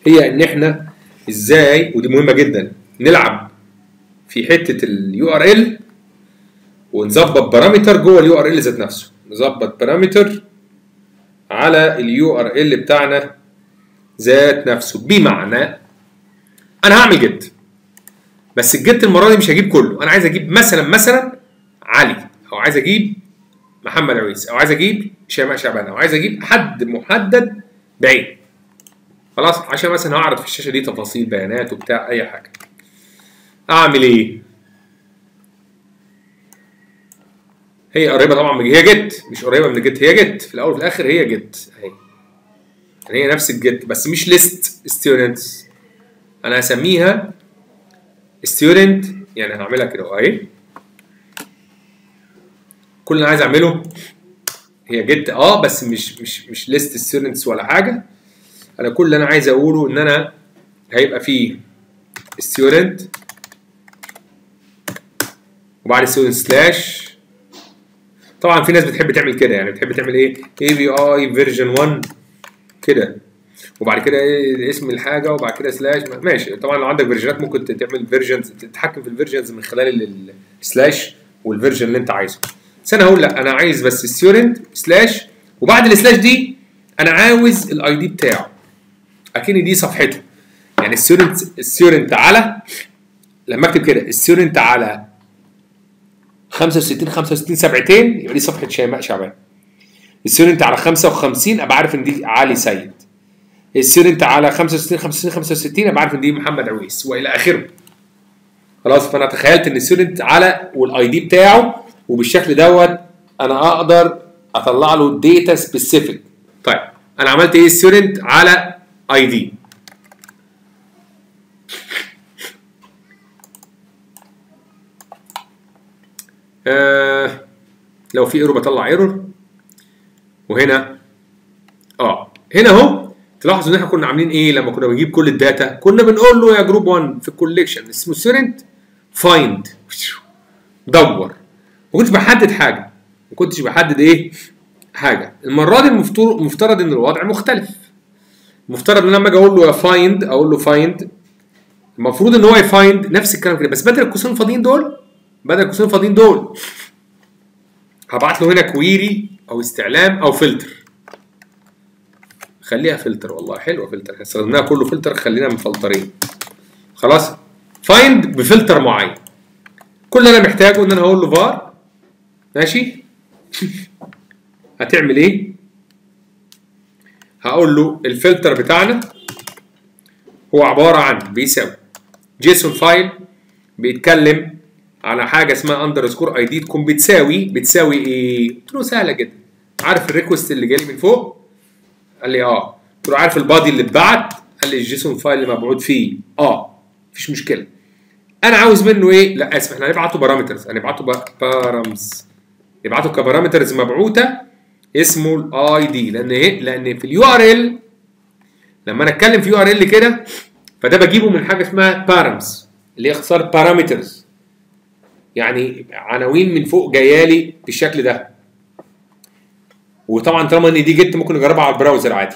هي ان احنا ازاي ودي مهمه جدا نلعب في حته اليو ار ال ونظبط بارامتر جوه اليو ار ال ذات نفسه نظبط بارامتر على اليو ار ال بتاعنا ذات نفسه بمعنى انا هعمل جيت بس الجيت المره دي مش هجيب كله انا عايز اجيب مثلا مثلا علي او عايز اجيب محمد عويس او عايز اجيب شيماء شعبان او عايز اجيب حد محدد بعيد خلاص عشان مثلا هعرض في الشاشه دي تفاصيل بيانات وبتاع اي حاجه اعمل ايه هي قريبه طبعا من هي جيت مش قريبه من الجيت هي جيت في الاول وفي الاخر هي جيت اهي يعني هي نفس الجيت بس مش ليست ستودنتس انا هسميها ستودنت يعني هعملها كده اهي كل اللي انا عايز اعمله هي جيت اه بس مش مش مش ليست ستودنتس ولا حاجه انا كل اللي انا عايز اقوله ان انا هيبقى فيه ستودنت وبعد ستودنت سلاش طبعا في ناس بتحب تعمل كده يعني بتحب تعمل ايه اي بي اي فيرجن 1 كده وبعد كده ايه اسم الحاجه وبعد كده سلاش ماشي طبعا لو عندك فيرجنات ممكن تعمل فيرجنز تتحكم في الفيرجنز من خلال السلاش والفيرجن اللي انت عايزه بس انا هقول لا انا عايز بس ستودنت سلاش وبعد السلاش دي انا عاوز الاي دي بتاعه اكن دي صفحته يعني الستودنت الستودنت على لما اكتب كده الستودنت على 65 65 سبعتين يبقى دي صفحه شيماء شعبان الستودنت على 55 ابقى عارف ان دي علي سيد الستودنت على 65 65 65 ابقى عارف ان دي محمد عويس والى اخره خلاص فانا تخيلت ان الستودنت على والاي دي بتاعه وبالشكل دوت انا اقدر اطلع له داتا سبيسيفيك طيب انا عملت ايه ستودنت على اي دي آه لو في ايرور بطلع ايرور وهنا اه هنا اهو تلاحظوا ان احنا كنا عاملين ايه لما كنا بنجيب كل الداتا كنا بنقول له يا جروب 1 في الكوليكشن اسمه ستودنت فايند دور ما كنتش بحدد حاجه ما كنتش بحدد ايه حاجه المره دي المفترض مفترض ان الوضع مختلف المفترض ان لما اجي اقول له يا فايند اقول له فايند المفروض ان هو يفايند نفس الكلام كده بس بدل القوسين الفاضيين دول بدل القوسين الفاضيين دول هبعت له هنا كويري او استعلام او فلتر خليها فلتر والله حلوه فلتر استخدمناها كله فلتر خلينا مفلترين خلاص فايند بفلتر معين كل اللي انا محتاجه ان انا هقول له فار ماشي هتعمل ايه هقول له الفلتر بتاعنا هو عباره عن بيساوي جيسون فايل بيتكلم على حاجه اسمها اندرسكور اي دي تكون بتساوي بتساوي ايه؟ قلت له سهله جدا عارف الريكوست اللي جالي من فوق؟ قال لي اه قلت له عارف البادي اللي اتبعت؟ قال لي الجيسون فايل اللي مبعوث فيه اه مفيش مشكله انا عاوز منه ايه؟ لا اسف احنا هنبعته بارامترز هنبعته بارامز نبعته كبارامترز مبعوثه اسمه الاي دي لان ايه؟ لان في اليو ار ال لما انا اتكلم في يو ار ال كده فده بجيبه من حاجه اسمها بارامز اللي هي اختصار بارامترز يعني عناوين من فوق جايه لي بالشكل ده وطبعا طالما ان دي جت ممكن نجربها على البراوزر عادي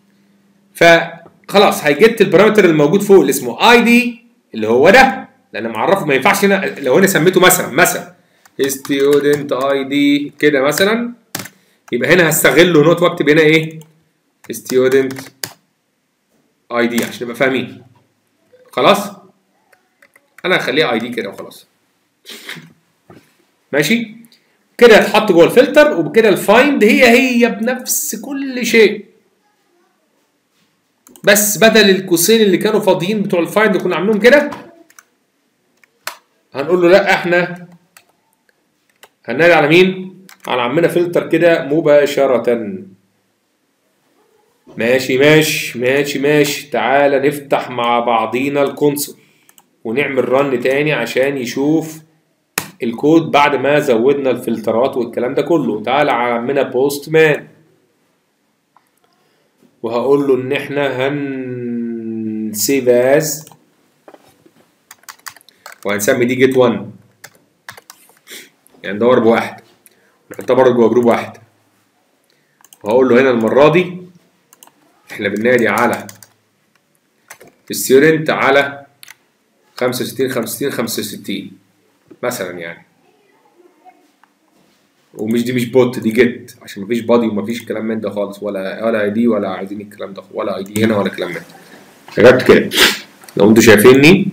فخلاص هيجت البارامتر الموجود فوق اللي اسمه اي دي اللي هو ده لان معرفه ما ينفعش هنا لو انا سميته مثلا مثلا ستودنت اي دي كده مثلا يبقى هنا هستغله نوت واكتب هنا ايه ستودنت اي دي عشان نبقى فاهمين خلاص انا هخليها اي دي كده وخلاص ماشي كده هتحط جوه الفلتر وبكده الفايند هي هي بنفس كل شيء بس بدل القوسين اللي كانوا فاضيين بتوع الفايند كنا عاملينهم كده هنقول له لا احنا هننادي على مين؟ على عمنا فلتر كده مباشرة ماشي ماشي ماشي ماشي تعالى نفتح مع بعضينا الكونسول ونعمل رن تاني عشان يشوف الكود بعد ما زودنا الفلترات والكلام ده كله تعالى عمنا بوست مان وهقول له ان احنا هنسيف از وهنسمي دي جيت 1 يعني ندور بواحد نحطها برضه جوه جروب واحد وهقول له هنا المره دي احنا بننادي على ستودنت على 65 65 65 مثلا يعني ومش دي مش بوت دي جيت عشان مفيش بادي ومفيش كلام من ده خالص ولا ولا اي دي ولا عايزين الكلام ده ولا اي دي هنا ولا كلام من ده كتبت كده لو انتوا شايفيني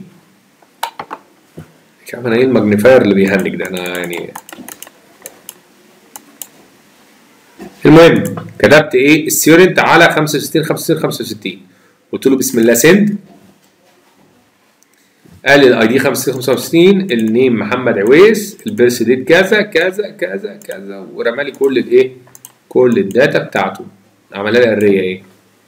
مش عارف انا ايه الماجنيفاير اللي بيهنج ده انا يعني المهم كتبت ايه السيورنت على 65 65 65 قلت له بسم الله سند قال الاي دي 65 النيم محمد عويس البيرث ديت كذا كذا كذا كذا ورمى لي كل الايه كل الداتا بتاعته عملها لي اريه ايه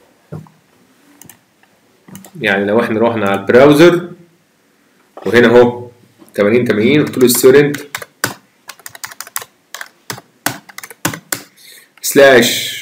يعني لو احنا رحنا على البراوزر وهنا اهو 80 80 قلت له ستودنت سلاش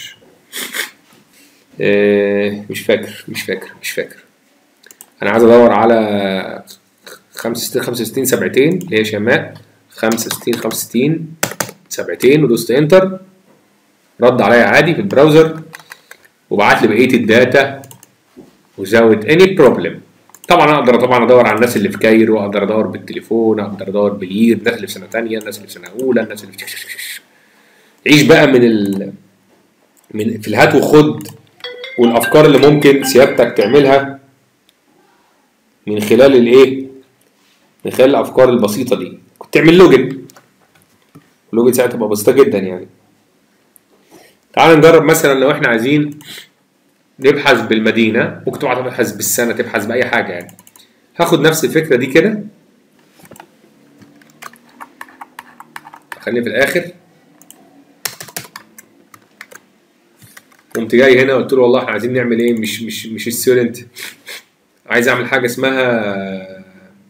آه مش فاكر مش فاكر مش فاكر انا عايز ادور على 65 65 سبعتين اللي هي شماء 65 65 سبعتين ودوست انتر رد عليا عادي في البراوزر وبعت لي بقيه الداتا without any problem طبعا اقدر طبعا ادور على الناس اللي في كايرو اقدر ادور بالتليفون اقدر ادور بالير الناس اللي في سنه ثانيه الناس اللي في سنه اولى الناس اللي في عيش بقى من ال من في الهات وخد والافكار اللي ممكن سيادتك تعملها من خلال الايه من خلال الافكار البسيطه دي كنت تعمل لوجن اللوجن ساعتها تبقى بسيطه جدا يعني تعال نجرب مثلا لو احنا عايزين نبحث بالمدينه ممكن طبعا تبحث بالسنه تبحث باي حاجه يعني هاخد نفس الفكره دي كده خليني في الاخر قمت جاي هنا قلت له والله احنا عايزين نعمل ايه مش مش مش الستودنت عايز اعمل حاجه اسمها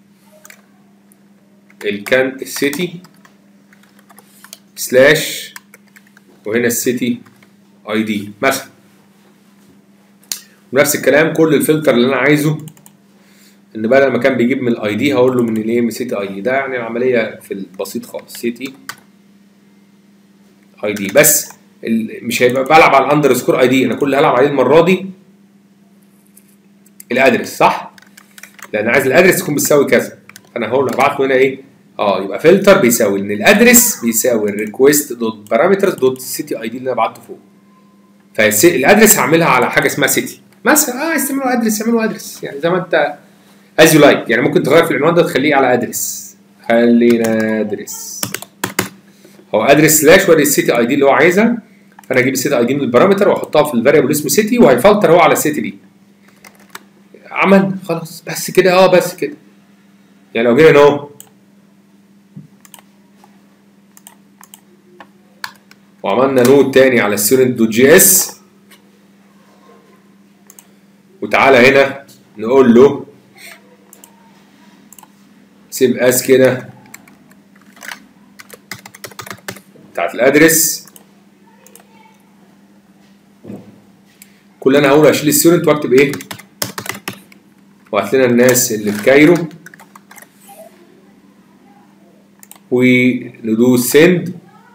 الكان السيتي سلاش وهنا السيتي اي دي مثلا ونفس الكلام كل الفلتر اللي انا عايزه ان بدل ما كان بيجيب من الاي دي هقول له من الايه من سيتي اي دي ده يعني العمليه في البسيط خالص سيتي اي دي بس مش هيبقى بلعب على الاندرسكور اي دي انا كل اللي هلعب عليه المره دي الادرس صح؟ لان عايز الادرس تكون بتساوي كذا فانا هقول هبعت له هنا ايه؟ اه يبقى فلتر بيساوي ان الادرس بيساوي الريكوست دوت بارامترز دوت سيتي اي دي اللي انا بعته فوق فالادرس هعملها على حاجه اسمها سيتي مثلا اه عايز تعمله ادرس اعمله ادرس يعني زي ما انت از يو لايك يعني ممكن تغير في العنوان ده تخليه على ادرس خلينا ادرس هو ادرس سلاش وادي السيتي اي دي اللي هو عايزها فانا اجيب السيتي اي دي من البارامتر واحطها في الفاريبل اسمه سيتي وهيفلتر هو على السيتي دي عمل خلاص بس كده اه بس كده يعني لو جينا هنا اهو وعملنا نود تاني على ستودنت دوت جي اس وتعالى هنا نقول له سيب اس كده بتاعت الادرس كل اللي انا هقوله هشيل الستودنت واكتب ايه وهات لنا الناس اللي في كايرو وندوس سند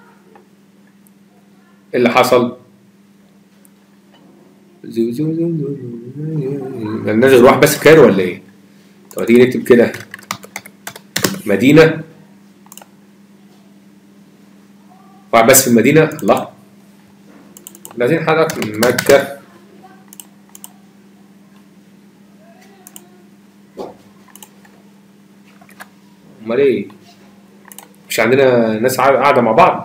اللي حصل الناس نروح بس في كايرو ولا ايه؟ طب تيجي نكتب كده مدينة واحد بس في المدينة الله عايزين حضرتك من مكة امال ايه مش عندنا ناس قاعده مع بعض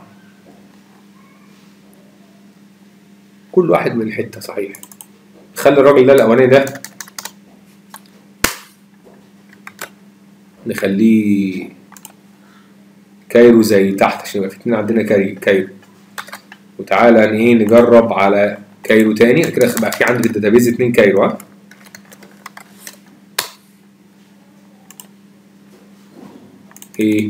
كل واحد من حته صحيح خلي الراجل ده الاولاني ده نخليه كايرو زي تحت عشان يبقى في اتنين عندنا كاي- كايرو وتعالى ايه نجرب على كايرو تاني كده بقى في عندي في الداتابيز اتنين كايرو ها ايه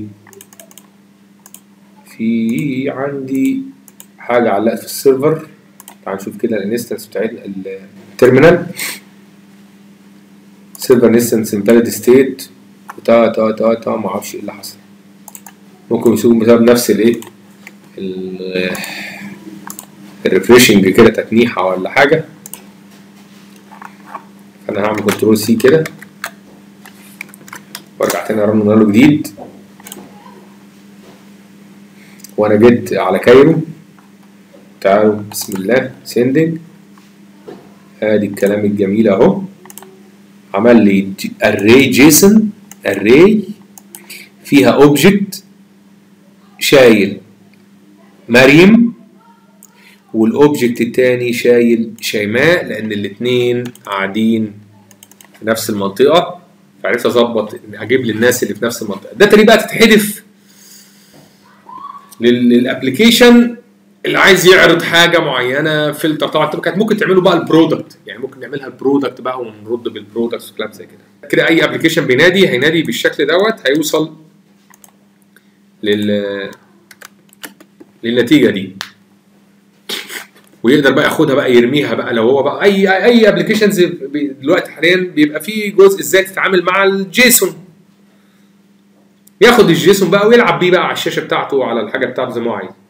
في عندي حاجة علقت في السيرفر تعال نشوف كده الانستنس بتاعتنا التيرمينال سيرفر انستنس انفاليد ستيت تا تا تا تا ما اعرفش ايه اللي حصل ممكن يكون بسبب نفس الايه الريفريشنج كده تتنيحة ولا حاجة انا هعمل كنترول سي كده وارجع تاني ارن له جديد وانا جيت على كايرو تعالوا بسم الله سيندنج ادي الكلام الجميل اهو عمل لي اري جيسون اري فيها اوبجكت شايل مريم والاوبجكت التاني شايل شيماء لان الاتنين قاعدين في نفس المنطقه فعرفت اظبط اجيب للناس اللي في نفس المنطقه الداتا دي بقى تتحدف للابلكيشن اللي عايز يعرض حاجه معينه فلتر طبعا كانت ممكن تعمله بقى البرودكت يعني ممكن نعملها البرودكت بقى ونرد بالبرودكت وكلام زي كده كده اي ابلكيشن بينادي هينادي بالشكل دوت هيوصل لل للنتيجه دي ويقدر بقى ياخدها بقى يرميها بقى لو هو بقى اي اي ابلكيشنز دلوقتي حاليا بيبقى فيه جزء ازاي تتعامل مع الجيسون ياخد الجيسون بقى ويلعب بيه بقى على الشاشه بتاعته وعلى الحاجه بتاعته زي ما هو عايز